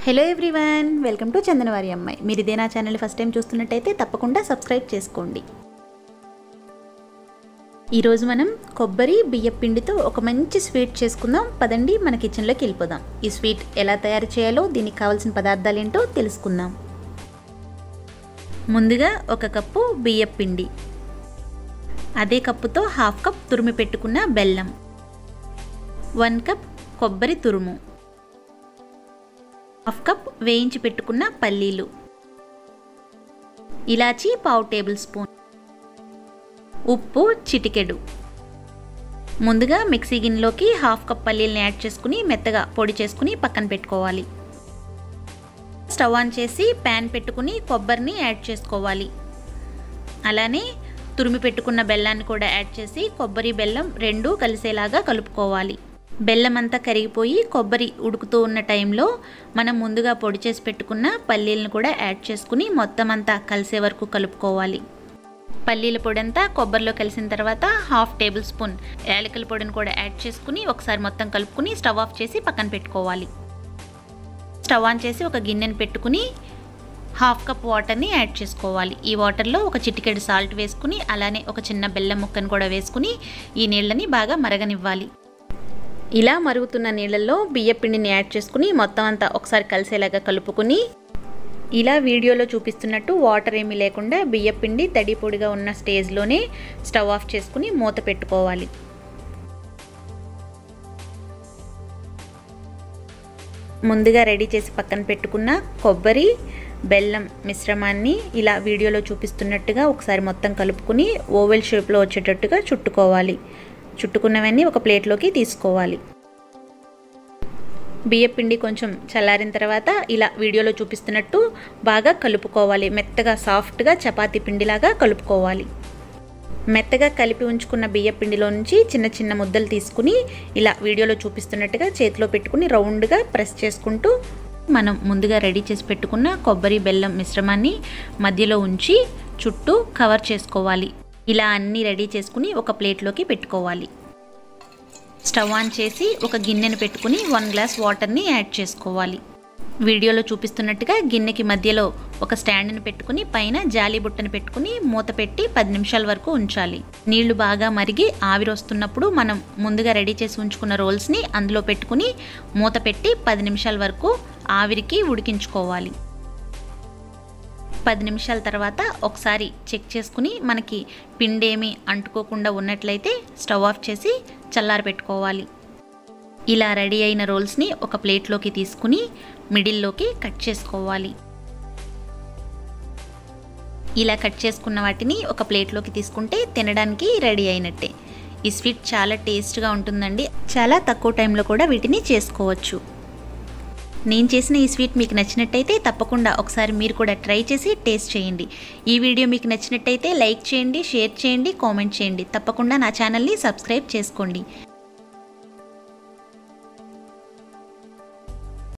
hello everyone welcome to Chandanavari అమ్మాయి మీరు ఇదే నా ఛానల్ ఫస్ట్ టైం చూస్తున్నట్టయితే తప్పకుండా సబ్స్క్రైబ్ చేసుకోండి ఈరోజు మనం కొబ్బరి బియ్యం పిండితో ఒక మంచి స్వీట్ చేసుకుందాం పదండి మన కిచెన్లోకి వెళ్ళిపోదాం ఈ స్వీట్ ఎలా తయారు చేయాలో దీనికి కావాల్సిన పదార్థాలు ఏంటో తెలుసుకుందాం ముందుగా ఒక కప్పు బియ్యం పిండి అదే కప్పుతో హాఫ్ కప్ తురిమి పెట్టుకున్న బెల్లం వన్ కప్ కొబ్బరి తురుము హాఫ్ కప్ వేయించి పెట్టుకున్న పల్లీలు ఇలాచీ పావు టేబుల్ స్పూన్ ఉప్పు చిటికెడు ముందుగా మిక్సీ గిన్నెలోకి హాఫ్ కప్ పల్లీలను యాడ్ చేసుకుని మెత్తగా పొడి చేసుకుని పక్కన పెట్టుకోవాలి స్టవ్ ఆన్ చేసి ప్యాన్ పెట్టుకుని కొబ్బరిని యాడ్ చేసుకోవాలి అలానే తురిమి పెట్టుకున్న బెల్లాన్ని కూడా యాడ్ చేసి కొబ్బరి బెల్లం రెండూ కలిసేలాగా కలుపుకోవాలి బెల్లం అంతా కరిగిపోయి కొబ్బరి ఉడుకుతూ ఉన్న టైంలో మనం ముందుగా పొడి చేసి పెట్టుకున్న పల్లీలను కూడా యాడ్ చేసుకుని మొత్తం అంతా కలిసే వరకు కలుపుకోవాలి పల్లీల పొడి అంతా కొబ్బరిలో కలిసిన తర్వాత హాఫ్ టేబుల్ స్పూన్ యాలకుల పొడిని కూడా యాడ్ చేసుకుని ఒకసారి మొత్తం కలుపుకుని స్టవ్ ఆఫ్ చేసి పక్కన పెట్టుకోవాలి స్టవ్ ఆన్ చేసి ఒక గిన్నెని పెట్టుకుని హాఫ్ కప్ వాటర్ని యాడ్ చేసుకోవాలి ఈ వాటర్లో ఒక చిటికెడు సాల్ట్ వేసుకుని అలానే ఒక చిన్న బెల్లం ముక్కను కూడా వేసుకుని ఈ నీళ్ళని బాగా మరగనివ్వాలి ఇలా మరుగుతున్న నీళ్ళల్లో బియ్య పిండిని యాడ్ చేసుకుని మొత్తం అంతా ఒకసారి కలిసేలాగా కలుపుకుని ఇలా వీడియోలో చూపిస్తున్నట్టు వాటర్ ఏమీ లేకుండా బియ్య పిండి తడి పొడిగా ఉన్న స్టేజ్లోనే స్టవ్ ఆఫ్ చేసుకుని మూత పెట్టుకోవాలి ముందుగా రెడీ చేసి పక్కన పెట్టుకున్న కొబ్బరి బెల్లం మిశ్రమాన్ని ఇలా వీడియోలో చూపిస్తున్నట్టుగా ఒకసారి మొత్తం కలుపుకుని ఓవెల్ షేప్లో వచ్చేటట్టుగా చుట్టుకోవాలి చుట్టుకున్నవన్నీ ఒక ప్లేట్లోకి తీసుకోవాలి బియ్యం పిండి కొంచెం చల్లారిన తర్వాత ఇలా వీడియోలో చూపిస్తున్నట్టు బాగా కలుపుకోవాలి మెత్తగా సాఫ్ట్గా చపాతీ పిండిలాగా కలుపుకోవాలి మెత్తగా కలిపి ఉంచుకున్న బియ్య పిండిలో నుంచి చిన్న చిన్న ముద్దలు తీసుకుని ఇలా వీడియోలో చూపిస్తున్నట్టుగా చేతిలో పెట్టుకుని రౌండ్గా ప్రెస్ చేసుకుంటూ మనం ముందుగా రెడీ చేసి పెట్టుకున్న కొబ్బరి బెల్లం మిశ్రమాన్ని మధ్యలో ఉంచి చుట్టూ కవర్ చేసుకోవాలి ఇలా అన్నీ రెడీ చేసుకుని ఒక ప్లేట్లోకి పెట్టుకోవాలి స్టవ్ ఆన్ చేసి ఒక గిన్నెను పెట్టుకుని వన్ గ్లాస్ వాటర్ని యాడ్ చేసుకోవాలి వీడియోలో చూపిస్తున్నట్టుగా గిన్నెకి మధ్యలో ఒక స్టాండ్ని పెట్టుకుని పైన జాలి బుట్టను పెట్టుకుని మూత పెట్టి పది నిమిషాల వరకు ఉంచాలి నీళ్లు బాగా మరిగి ఆవిరి వస్తున్నప్పుడు మనం ముందుగా రెడీ చేసి ఉంచుకున్న రోల్స్ని అందులో పెట్టుకుని మూత పెట్టి పది నిమిషాల వరకు ఆవిరికి ఉడికించుకోవాలి పది నిమిషాల తర్వాత ఒకసారి చెక్ చేసుకుని మనకి పిండేమి అంటుకోకుండా ఉన్నట్లయితే స్టవ్ ఆఫ్ చేసి చల్లారి పెట్టుకోవాలి ఇలా రెడీ అయిన రోల్స్ని ఒక ప్లేట్లోకి తీసుకుని మిడిల్లోకి కట్ చేసుకోవాలి ఇలా కట్ చేసుకున్న వాటిని ఒక ప్లేట్లోకి తీసుకుంటే తినడానికి రెడీ అయినట్టే ఈ స్వీట్ చాలా టేస్ట్గా ఉంటుందండి చాలా తక్కువ టైంలో కూడా వీటిని చేసుకోవచ్చు నేను చేసిన ఈ స్వీట్ మీకు నచ్చినట్టయితే తప్పకుండా ఒకసారి మీరు కూడా ట్రై చేసి టేస్ట్ చేయండి ఈ వీడియో మీకు నచ్చినట్టయితే లైక్ చేయండి షేర్ చేయండి కామెంట్ చేయండి తప్పకుండా నా ఛానల్ని సబ్స్క్రైబ్ చేసుకోండి